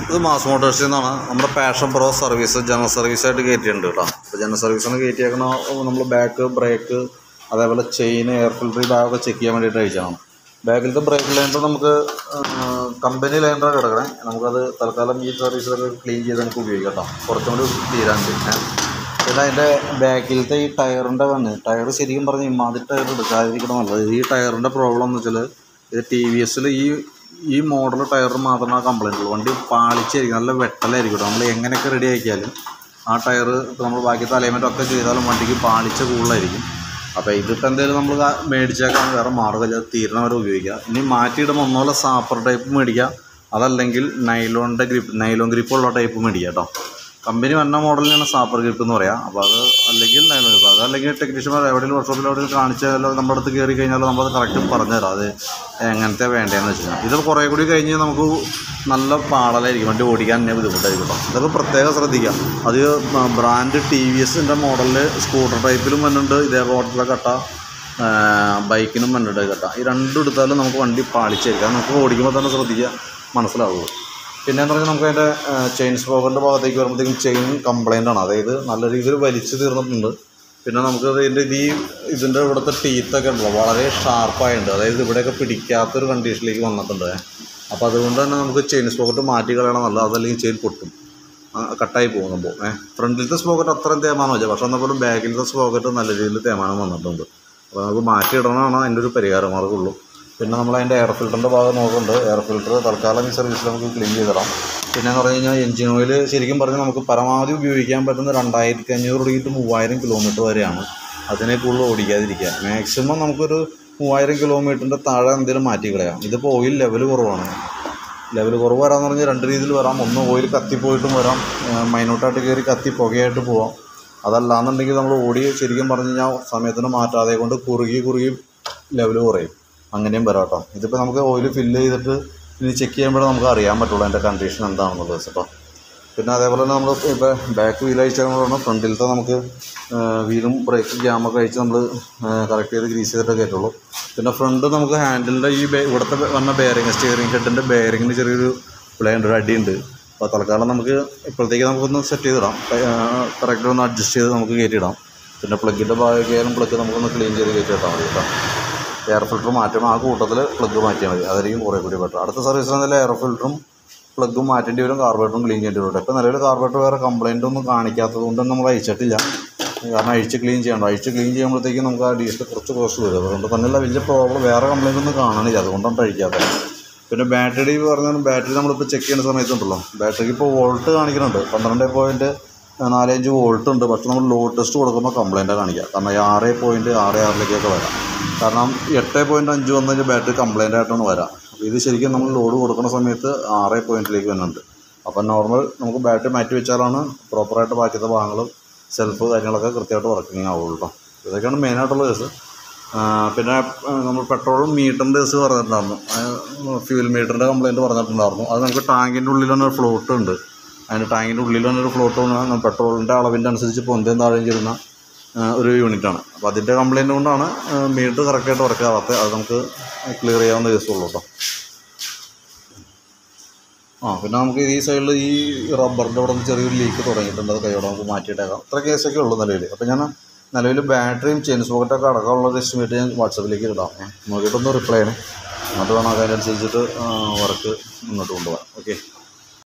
ഇത് മാസ് മോട്ടോഴ്സിൽ നിന്നാണ് നമ്മുടെ പാഷൻ പ്രോ സർവീസ് ജനറൽ സർവീസായിട്ട് കയറ്റിയിട്ടുണ്ട് കേട്ടോ അപ്പോൾ ജനറൽ സർവീസിന് കയറ്റിയേക്കണ നമ്മൾ ബാക്ക് ബ്രേക്ക് അതേപോലെ ചെയിൻ എയർ ഫിൽറ്റർ ഈ ഭാഗമൊക്കെ ചെക്ക് ചെയ്യാൻ വേണ്ടിയിട്ട് അയച്ചതാണ് ബാക്കിലത്തെ ബ്രേക്ക് ലൈൻഡർ നമുക്ക് കമ്പനി ലൈൻഡർ കിടക്കണേ നമുക്കത് തൽക്കാലം ഈ സർവീസിലൊക്കെ ക്ലീൻ ചെയ്ത് നമുക്ക് ഉപയോഗിക്കാം കേട്ടോ കുറച്ചും കൂടി തീരാൻ ഏഹ് പിന്നെ അതിൻ്റെ ബാക്കിലത്തെ ഈ ടയറിൻ്റെ വന്ന് ടയർ ശരിക്കും പറഞ്ഞാൽ ഇമാതിരി ടയർ എടുക്കാതിരിക്കണം നല്ലത് ഈ ടയറിൻ്റെ പ്രോബ്ലം എന്ന് വെച്ചാൽ ഇത് ടി വി എസിൽ ഈ ഈ മോഡൽ ടയറിന് മാത്രമേ കംപ്ലൈൻ്റ് ഉള്ളൂ വണ്ടി പാളിച്ചായിരിക്കും നല്ല വെട്ടലായിരിക്കും കേട്ടോ നമ്മൾ എങ്ങനെയൊക്കെ റെഡി ആക്കിയാലും ആ ടയർ ഇപ്പോൾ നമ്മൾ ബാക്കി തലയുമറ്റൊക്കെ ചെയ്താലും വണ്ടിക്ക് പാളിച്ച കൂടുതലായിരിക്കും അപ്പോൾ ഇതിപ്പോൾ എന്തെങ്കിലും നമ്മൾ മേടിച്ചേക്കാൻ വേറെ മാർഗ്ഗമില്ല തീരണ വരെ ഉപയോഗിക്കുക ഇനി മാറ്റിയിടുമ്പോൾ ഒന്നുപോലെ സാപ്പർ ടൈപ്പ് മേടിക്കുക അതല്ലെങ്കിൽ നൈലോണിൻ്റെ ഗ്രിപ്പ് നൈലോൺ ഗ്രിപ്പുള്ള ടൈപ്പ് മേടിക്കുക കേട്ടോ കമ്പനി വന്ന മോഡലിനാണ് സാപ്പർ ഗ്രിപ്പ് എന്ന് പറയാം അപ്പോൾ അത് അല്ലെങ്കിൽ നൈലോൺ ഗ്രിപ്പ് അതല്ലെങ്കിൽ ടെക്നീഷ്യന്മാർ എവിടെയെങ്കിലും വർക്ക്ഷോപ്പിൽ എവിടെയും കാണിച്ചാലോ നമ്മുടെ അടുത്ത് കയറി കഴിഞ്ഞാൽ നമ്മളത് കറക്റ്റ് പറഞ്ഞുതരാം അത് എങ്ങനത്തെ വേണ്ടതെന്ന് വെച്ച് കഴിഞ്ഞാൽ ഇത് കുറേ കൂടി കഴിഞ്ഞ് നമുക്ക് നല്ല പാടലായിരിക്കും വണ്ടി ഓടിക്കാൻ തന്നെ ബുദ്ധിമുട്ടായിരിക്കും കേട്ടോ ഇതൊക്കെ പ്രത്യേകം ശ്രദ്ധിക്കുക അത് ബ്രാൻഡ് ടി വി എസിൻ്റെ മോഡലിൽ സ്കൂട്ടർ ടൈപ്പിലും വന്നിട്ടുണ്ട് ഇതേപോലത്തെ കട്ട ബൈക്കിനും വന്നിട്ടുണ്ട് കട്ട ഈ രണ്ടും എടുത്താലും നമുക്ക് വണ്ടി പാളിച്ചായിരിക്കും അത് നമുക്ക് ഓടിക്കുമ്പോൾ തന്നെ ശ്രദ്ധിക്കുക മനസ്സിലാവുള്ളൂ പിന്നെ എന്ന് പറഞ്ഞാൽ നമുക്ക് അതിൻ്റെ ചെയിൻ സ്പോക്കറിൻ്റെ ഭാഗത്തേക്ക് വരുമ്പോഴത്തേക്കും ചെയിൻ കംപ്ലൈൻ്റ് ആണ് അതായത് നല്ല രീതിയിൽ വലിച്ചു തീർന്നിട്ടുണ്ട് പിന്നെ നമുക്ക് ഇതിൻ്റെ ഇത് ഈ ഇതിൻ്റെ ഇവിടുത്തെ ടീത്തൊക്കെ ഉണ്ടല്ലോ വളരെ ഷാർപ്പായിട്ടുണ്ട് അതായത് ഇവിടെയൊക്കെ പിടിക്കാത്തൊരു കണ്ടീഷനിലേക്ക് വന്നിട്ടുണ്ട് അപ്പോൾ അതുകൊണ്ട് തന്നെ നമുക്ക് ചെയിൻ സ്പോക്കറ്റ് മാറ്റി കളയണം നല്ലത് അതല്ലെങ്കിൽ ചെയിൻ പൊട്ടും ആ, കട്ടായി പോകും സംഭവം ഏഹ് ഫ്രണ്ടിലത്തെ സ്പോക്കറ്റ് അത്രയും തേമാനം വെച്ചാൽ പക്ഷെ എന്നാൽ പോലും ബാക്കിലത്തെ സ്പോക്കറ്റ് നല്ല രീതിയിൽ തേമാനം വന്നിട്ടുണ്ട് അപ്പോൾ നമുക്ക് മാറ്റിയിടണമാണ് അതിൻ്റെ ഒരു പരിഹാര മാർഗ്ഗമുള്ളൂ പിന്നെ നമ്മൾ അതിൻ്റെ എയർ ഫിൽറ്ററിൻ്റെ ഭാഗം നോക്കുന്നുണ്ട് എയർ ഫിൽറ്റർ തൽക്കാലം ഈ സർവീസിൽ നമുക്ക് ക്ലീൻ ചെയ്തിടാം പിന്നെ എന്ന് പറഞ്ഞു കഴിഞ്ഞാൽ എഞ്ചിൻ ഓയിൽ ശരിക്കും പറഞ്ഞാൽ നമുക്ക് പരമാവധി ഉപയോഗിക്കാൻ പറ്റുന്ന രണ്ടായിരത്തി അഞ്ഞൂറ് തുടങ്ങിയിട്ട് മൂവായിരം കിലോമീറ്റർ വരെയാണ് അതിനെ കൂടുതൽ ഓടിക്കാതിരിക്കുക മാക്സിമം നമുക്കൊരു മൂവായിരം കിലോമീറ്ററിൻ്റെ താഴെ എന്തെങ്കിലും മാറ്റി കളയാം ഇതിപ്പോൾ ഓയിൽ ലെവൽ കുറവാണ് ലെവൽ കുറവ് വരാമെന്ന് പറഞ്ഞാൽ രണ്ട് രീതിയിൽ വരാം ഒന്ന് ഓയിൽ കത്തിപ്പോയിട്ടും വരാം മൈനോട്ടായിട്ട് കയറി കത്തി പുകയായിട്ട് പോവാം അതല്ലാന്നുണ്ടെങ്കിൽ നമ്മൾ ഓടി ശരിക്കും പറഞ്ഞു കഴിഞ്ഞാൽ സമയത്തിന് മാറ്റാതെ കൊണ്ട് കുറുകി കുറുകി ലെവൽ കുറയും അങ്ങനെയും വരാം കേട്ടോ ഇതിപ്പോൾ നമുക്ക് ഓയിൽ ഫില്ല് ചെയ്തിട്ട് ഇനി ചെക്ക് ചെയ്യുമ്പോഴേ നമുക്ക് അറിയാൻ പറ്റുള്ളൂ അതിൻ്റെ കണ്ടീഷൻ എന്താണെന്നുള്ളത് കേട്ടോ പിന്നെ അതേപോലെ തന്നെ നമ്മൾ ഇപ്പോൾ ബാക്ക് വീൽ അയച്ചാൽ ഫ്രണ്ടിലത്തെ നമുക്ക് വീലും ബ്രേക്ക് ജാമൊക്കെ അയച്ച് നമ്മൾ കറക്റ്റ് ചെയ്ത് ഗ്രീസ് ചെയ്തിട്ടേ കയറ്റുള്ളൂ പിന്നെ ഫ്രണ്ട് നമുക്ക് ഹാൻഡിലിൻ്റെ ഈ ബേ- ഇവിടുത്തെ വന്ന ബെയറിങ് സ്റ്റിയറിംഗ് ഹെഡിൻ്റെ ബെയറിങ്ങിന് ചെറിയൊരു പ്ലേയുണ്ട് ഒരു അടിയുണ്ട് അപ്പോൾ തൽക്കാലം നമുക്ക് ഇപ്പോഴത്തേക്ക് നമുക്കൊന്ന് സെറ്റ് ചെയ്തിടാം കറക്റ്റ് ഒന്ന് അഡ്ജസ്റ്റ് ചെയ്ത് നമുക്ക് കയറ്റിയിടാം പിന്നെ പ്ലഗിൻ്റെ ഭാഗമായാലും പ്ലഗ് നമുക്കൊന്ന് ക്ലീൻ ചെയ്ത് കയറ്റിയിട്ടാൽ മതി കേട്ടോ എയർ ഫിൽറ്റർ മാറ്റുമ്പോൾ ആ കൂട്ടത്തിൽ പ്ലഗ് മാറ്റിയാൽ മതി അതായിരിക്കും കുറേ കൂടി ബെറ്റർ അടുത്ത സർവീസിൽ എന്തായാലും എയർ ഫിൽറ്ററും പ്ലഗും മാറ്റേണ്ടി വരും കാർബറേറ്ററും ക്ലീൻ ചെയ്യേണ്ടി വരും ഇപ്പോൾ നിലവിൽ കാർബറേറ്റർ വേറെ കംപ്ലൈൻ്റ് ഒന്നും കാണിക്കാത്തത് കൊണ്ട് നമ്മൾ അയച്ചിട്ടില്ല കാരണം അഴിച്ച് ക്ലീൻ ചെയ്യണ്ട അഴിച്ച് ക്ലീൻ ചെയ്യുമ്പോഴത്തേക്കും നമുക്ക് ആ ഡീസൽ കുറച്ച് കോസ്റ്റ് വരും അതുകൊണ്ട് തന്നെയല്ല വലിയ പ്രോബ്ലം വേറെ കംപ്ലൈൻ്റ് ഒന്നും കാണണില്ല അതുകൊണ്ടാണ് അഴിക്കാത്തത് പിന്നെ ബാറ്ററി പറഞ്ഞാൽ ബാറ്ററി നമ്മളിപ്പോൾ ചെക്ക് ചെയ്യുന്ന സമയത്തുണ്ടല്ലോ ബാറ്ററിക്ക് ഇപ്പോൾ വോൾട്ട് കാണിക്കുന്നുണ്ട് പന്ത്രണ്ട് പോയിൻറ്റ് നാലഞ്ച് വോൾട്ട് ഉണ്ട് പക്ഷെ നമ്മൾ ലോഡ് ടെസ്റ്റ് കൊടുക്കുമ്പോൾ കംപ്ലൈൻറ്റാണ് കാണിക്കുക കാരണം ഈ ആറ് പോയിൻറ്റ് ആറ് ആറിലേക്കൊക്കെ വരാം കാരണം എട്ട് പോയിൻറ്റ് അഞ്ച് വന്നു കഴിഞ്ഞാൽ ബാറ്ററി കംപ്ലൈൻ്റ് ആയിട്ടാണ് വരാം അപ്പോൾ ഇത് ശരിക്കും നമ്മൾ ലോഡ് കൊടുക്കുന്ന സമയത്ത് ആറ് പോയിൻറ്റിലേക്ക് വരുന്നുണ്ട് അപ്പം നോർമൽ നമുക്ക് ബാറ്ററി മാറ്റി വെച്ചാലാണ് പ്രോപ്പറായിട്ട് ബാക്കിയത്തെ ഭാഗങ്ങൾ സെൽഫ് കാര്യങ്ങളൊക്കെ കൃത്യമായിട്ട് വർക്കിംഗ് ആവുള്ളൂ കേട്ടോ ഇതൊക്കെയാണ് മെയിനായിട്ടുള്ള കേസ് ആ, പിന്നെ ആ, നമ്മൾ പെട്രോളും മീറ്ററിൻ്റെ കേസ് പറഞ്ഞിട്ടുണ്ടായിരുന്നു ഫ്യൂൽ മീറ്ററിൻ്റെ കംപ്ലയിൻറ്റ് പറഞ്ഞിട്ടുണ്ടായിരുന്നു അത് നമുക്ക് ടാങ്കിൻ്റെ ഉള്ളിൽ തന്നെ ഒരു ഫ്ലോട്ട് ഉണ്ട് അതിൻ്റെ ടാങ്കിൻ്റെ ഉള്ളിൽ തന്നെ ഒരു ഫ്ലോട്ട് വന്നാൽ പെട്രോളിൻ്റെ അളവിൻ്റെ അനുസരിച്ച് പൊന്തയും താഴെയും ചെയ്യുന്ന ആ, ഒരു യൂണിറ്റാണ് അപ്പോൾ അതിൻ്റെ കംപ്ലയിൻറ്റ് കൊണ്ടാണ് മീറ്റർ കറക്റ്റായിട്ട് വർക്ക് ആവാത്തത് അത് നമുക്ക് ക്ലിയർ ചെയ്യാവുന്ന കേസുള്ളൂ കേട്ടോ ആ പിന്നെ നമുക്ക് ഈ സൈഡിൽ ഈ റബ്ബറിൻ്റെ അവിടെ നിന്ന് ചെറിയൊരു ലീക്ക് തുടങ്ങിയിട്ടുണ്ട് അത് കൈയോടെ നമുക്ക് മാറ്റിയിട്ടേക്കാം അത്ര കേസൊക്കെ ഉള്ളൂ നിലവിൽ അപ്പോൾ ഞാൻ നിലവിൽ ബാറ്ററിയും ചെയിൻ സോക്കറ്റൊക്കെ അടക്കമുള്ള ഒരു എസ്റ്റിമേറ്റ് ഞാൻ വാട്സപ്പിലേക്ക് ഇടാം ഏ, നോക്കിയിട്ടൊന്ന് റിപ്ലൈ ചെയ്യണേ എന്നിട്ട് വേണം അതിനനുസരിച്ചിട്ട് വർക്ക് മുന്നോട്ട് കൊണ്ടുപോകാൻ ഓക്കെ